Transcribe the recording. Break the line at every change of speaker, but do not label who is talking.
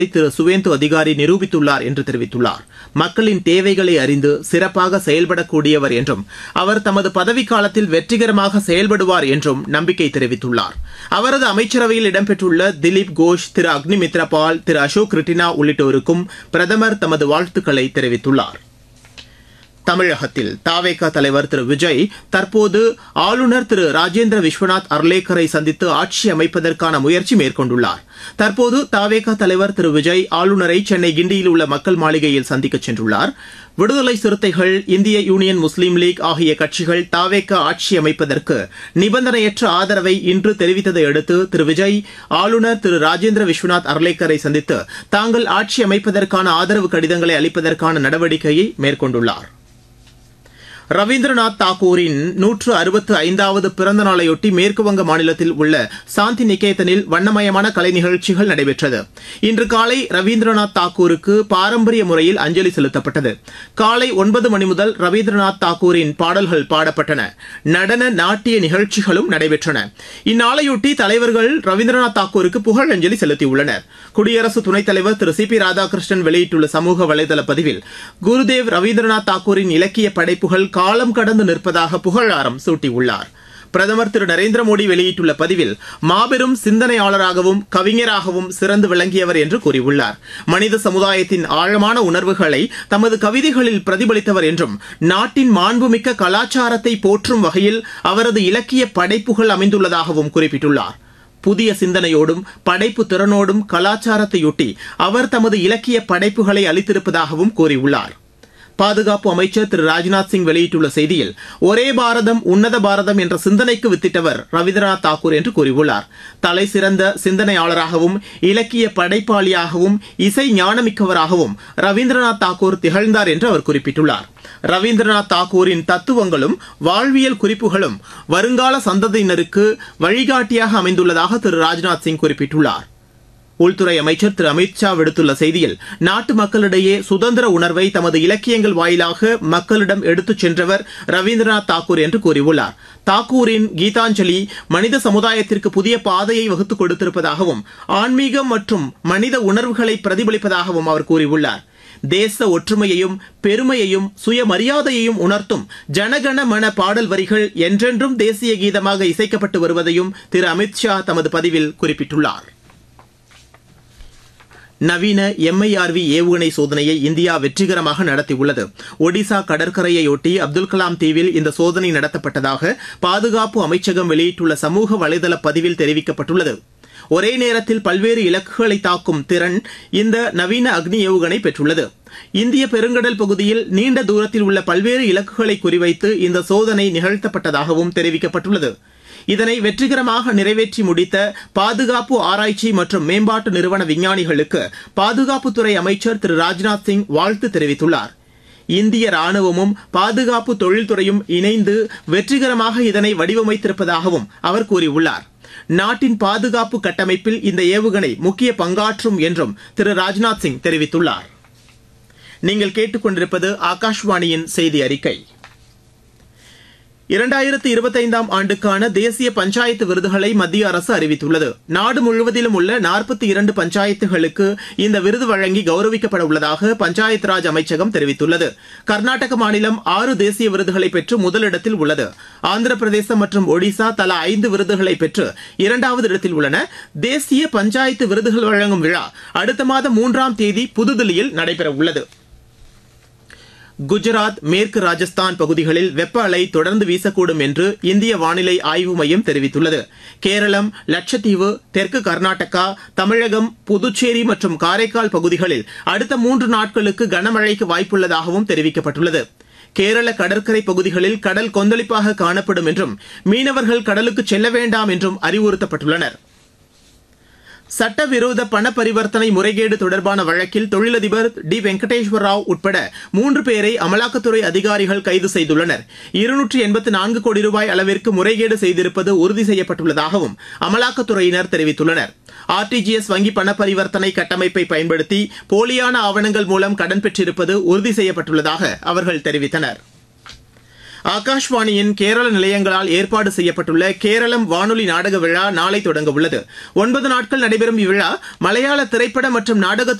திரு சுவேந்து அதிகாரி நிரூபித்துள்ளார் என்று தெரிவித்துள்ளார் மக்களின் தேவைகளை அறிந்து சிறப்பாக செயல்படக்கூடியவர் என்றும் அவர் தமது பதவிக்காலத்தில் வெற்றிகரமாக செயல்படுவார் என்றும் நம்பிக்கை தெரிவித்துள்ளார் அவரது அமைச்சரவையில் இடம்பெற்றுள்ள திலீப் கோஷ் திரு அக்னிமித்ரா பால் திரு அசோக் ரிட்டினா உள்ளிட்டோருக்கும் பிரதமர் தமது வாழ்த்துக்களை தெரிவித்துள்ளார் தமிழகத்தில் தாவேகா தலைவர் திரு விஜய் தற்போது ஆளுநர் திரு ராஜேந்திர விஸ்வநாத் அர்லேக்கரை சந்தித்து ஆட்சி அமைப்பதற்கான முயற்சி மேற்கொண்டுள்ளார் தற்போது தாவேகா தலைவர் திரு விஜய் ஆளுநரை சென்னை கிண்டியில் உள்ள மக்கள் மாளிகையில் சந்திக்க சென்றுள்ளார் விடுதலை சிறுத்தைகள் இந்திய யூனியன் முஸ்லீம் லீக் ஆகிய கட்சிகள் தாவேகா ஆட்சி அமைப்பதற்கு நிபந்தனையற்ற ஆதரவை இன்று தெரிவித்ததை அடுத்து திரு விஜய் ஆளுநர் திரு ராஜேந்திர விஸ்வநாத் அர்லேக்கரை சந்தித்து தாங்கள் ஆட்சி அமைப்பதற்கான ஆதரவு கடிதங்களை அளிப்பதற்கான நடவடிக்கையை மேற்கொண்டுள்ளார் ரவீந்திரநாத் தாகூரின் நூற்று அறுபத்து ஐந்தாவது பிறந்த நாளையொட்டி மேற்குவங்க மாநிலத்தில் உள்ள சாந்தி நிகேதனில் வண்ணமயமான கலை நிகழ்ச்சிகள் நடைபெற்றது இன்று காலை ரவீந்திரநாத் தாகூருக்கு பாரம்பரிய முறையில் அஞ்சலி செலுத்தப்பட்டது காலை ஒன்பது மணி முதல் ரவீந்திரநாத் தாகூரின் பாடல்கள் பாடப்பட்டன நடன நாட்டிய நிகழ்ச்சிகளும் நடைபெற்றன இந்நாளையொட்டி தலைவர்கள் ரவீந்திரநாத் தாகூருக்கு புகழஞ்சலி செலுத்தியுள்ளனர் குடியரசு துணைத் தலைவர் திரு சி பி ராதாகிருஷ்ணன் வெளியிட்டுள்ள சமூக வலைதள பதிவில் குருதேவ் ரவீந்திரநாத் தாகூரின் இலக்கிய படைப்புகள் காலம் கடந்து நிற்பதாக புகழாரம் சூட்டியுள்ளார் பிரதமர் திரு நரேந்திர மோடி வெளியிட்டுள்ள பதிவில் மாபெரும் சிந்தனையாளராகவும் கவிஞராகவும் சிறந்து விளங்கியவர் என்று கூறியுள்ளார் மனித சமுதாயத்தின் ஆழமான உணர்வுகளை தமது கவிதைகளில் பிரதிபலித்தவர் என்றும் நாட்டின் மாண்புமிக்க கலாச்சாரத்தை போற்றும் வகையில் அவரது இலக்கிய படைப்புகள் அமைந்துள்ளதாகவும் குறிப்பிட்டுள்ளார் புதிய சிந்தனையோடும் படைப்பு திறனோடும் கலாச்சாரத்தையொட்டி அவர் தமது இலக்கிய படைப்புகளை அளித்திருப்பதாகவும் கூறியுள்ளார் பாதுகாப்பு அமைச்சர் திரு ராஜ்நாத் சிங் வெளியிட்டுள்ள செய்தியில் ஒரே பாரதம் உன்னத பாரதம் என்ற சிந்தனைக்கு வித்திட்டவர் ரவீந்திரநாத் தாக்கூர் என்று கூறியுள்ளார் தலை சிறந்த சிந்தனையாளராகவும் இலக்கிய படைப்பாளியாகவும் இசை ஞானமிக்கவராகவும் ரவீந்திரநாத் தாக்கூர் திகழ்ந்தார் என்று அவர் குறிப்பிட்டுள்ளார் ரவீந்திரநாத் தாக்கூரின் தத்துவங்களும் வாழ்வியல் குறிப்புகளும் வருங்கால சந்ததியினருக்கு வழிகாட்டியாக அமைந்துள்ளதாக திரு ராஜ்நாத் சிங் குறிப்பிட்டுள்ளார் உள்துறை அமைச்சர் திரு அமித் ஷா விடுத்துள்ள செய்தியில் நாட்டு மக்களிடையே சுதந்திர உணர்வை தமது இலக்கியங்கள் வாயிலாக மக்களிடம் எடுத்துச் சென்றவர் ரவீந்திரநாத் தாக்கூர் என்று கூறியுள்ளார் தாக்கூரின் கீதாஞ்சலி மனித சமுதாயத்திற்கு புதிய பாதையை வகுத்துக் கொடுத்திருப்பதாகவும் ஆன்மீகம் மற்றும் மனித உணர்வுகளை பிரதிபலிப்பதாகவும் அவர் கூறியுள்ளார் தேச ஒற்றுமையையும் பெருமையையும் சுயமரியாதையையும் உணர்த்தும் ஜனகண மன பாடல் வரிகள் என்றென்றும் தேசிய கீதமாக இசைக்கப்பட்டு வருவதையும் திரு அமித் ஷா தமது பதிவில் குறிப்பிட்டுள்ளார் நவீன எம்ஐஆர்வி ஏவுகணை சோதனையை இந்தியா வெற்றிகரமாக நடத்தியுள்ளது ஒடிசா கடற்கரையொட்டி அப்துல் கலாம் தீவில் இந்த சோதனை நடத்தப்பட்டதாக பாதுகாப்பு அமைச்சகம் வெளியிட்டுள்ள சமூக வலைதள பதிவில் தெரிவிக்கப்பட்டுள்ளது ஒரே நேரத்தில் பல்வேறு இலக்குகளை தாக்கும் திறன் இந்த நவீன அக்னி ஏவுகணை பெற்றுள்ளது இந்திய பெருங்கடல் பகுதியில் நீண்ட தூரத்தில் உள்ள பல்வேறு இலக்குகளை குறிவைத்து இந்த சோதனை நிகழ்த்தப்பட்டதாகவும் தெரிவிக்கப்பட்டுள்ளது இதனை வெற்றிகரமாக நிறைவேற்றி முடித்த பாதுகாப்பு ஆராய்ச்சி மற்றும் மேம்பாட்டு நிறுவன விஞ்ஞானிகளுக்கு பாதுகாப்புத்துறை அமைச்சர் திரு ராஜ்நாத் சிங் வாழ்த்து தெரிவித்துள்ளார் இந்திய ராணுவமும் பாதுகாப்பு தொழில்துறையும் இணைந்து வெற்றிகரமாக இதனை வடிவமைத்திருப்பதாகவும் அவர் கூறியுள்ளார் நாட்டின் பாதுகாப்பு கட்டமைப்பில் இந்த ஏவுகணை முக்கிய பங்காற்றும் என்றும் திரு ராஜ்நாத் சிங் தெரிவித்துள்ளார் நீங்கள் கேட்டுக்கொண்டிருப்பது ஆகாஷ்வாணியின் செய்தி அறிக்கை இரண்டாயிரத்து இருபத்தைந்தாம் ஆண்டுக்கான தேசிய பஞ்சாயத்து விருதுகளை மத்திய அரசு அறிவித்துள்ளது நாடு முழுவதிலும் உள்ள நாற்பத்தி இரண்டு பஞ்சாயத்துகளுக்கு இந்த விருது வழங்கி கௌரவிக்கப்பட உள்ளதாக பஞ்சாயத் ராஜ் அமைச்சகம் தெரிவித்துள்ளது கர்நாடக மாநிலம் ஆறு தேசிய விருதுகளை பெற்று முதலிடத்தில் உள்ளது ஆந்திர பிரதேசம் மற்றும் ஒடிசா தலா ஐந்து விருதுகளை பெற்று இரண்டாவது இடத்தில் உள்ளன தேசிய பஞ்சாயத்து விருதுகள் வழங்கும் விழா அடுத்த மாதம் மூன்றாம் தேதி புதுதில்லியில் நடைபெற உள்ளது குஜராத் மேற்கு ராஜஸ்தான் பகுதிகளில் வெப்ப அலை தொடர்ந்து வீசக்கூடும் என்று இந்திய வானிலை ஆய்வு மையம் தெரிவித்துள்ளது கேரளம் லட்சத்தீவு தெற்கு கர்நாடகா தமிழகம் புதுச்சேரி மற்றும் காரைக்கால் பகுதிகளில் அடுத்த மூன்று நாட்களுக்கு கனமழைக்கு வாய்ப்புள்ளதாகவும் தெரிவிக்கப்பட்டுள்ளது கேரள கடற்கரை பகுதிகளில் கடல் கொந்தளிப்பாக காணப்படும் என்றும் மீனவர்கள் கடலுக்கு செல்ல வேண்டாம் என்றும் அறிவுறுத்தப்பட்டுள்ளனர் சட்டவிரோத பண பரிவர்த்தனை முறைகேடு தொடர்பான வழக்கில் தொழிலதிபர் டி வெங்கடேஸ்வர ராவ் உட்பட மூன்று பேரை அமலாக்கத்துறை அதிகாரிகள் கைது செய்துள்ளனர் இருநூற்று எண்பத்து நான்கு கோடி ரூபாய் அளவிற்கு முறைகேடு செய்திருப்பது உறுதி செய்யப்பட்டுள்ளதாகவும் அமலாக்கத்துறையினர் தெரிவித்துள்ளனர் ஆர்டிஜிஎஸ் வங்கி பண பரிவர்த்தனை கட்டமைப்பை பயன்படுத்தி போலியான ஆவணங்கள் மூலம் கடன் பெற்றிருப்பது உறுதி செய்யப்பட்டுள்ளதாக அவர்கள் தெரிவித்தனர் ஆகாஷ்வாணியின் கேரள நிலையங்களால் ஏற்பாடு செய்யப்பட்டுள்ள கேரளம் வானொலி நாடக விழா நாளை தொடங்க உள்ளது ஒன்பது நாட்கள் நடைபெறும் இவ்விழா மலையாள திரைப்பட மற்றும் நாடக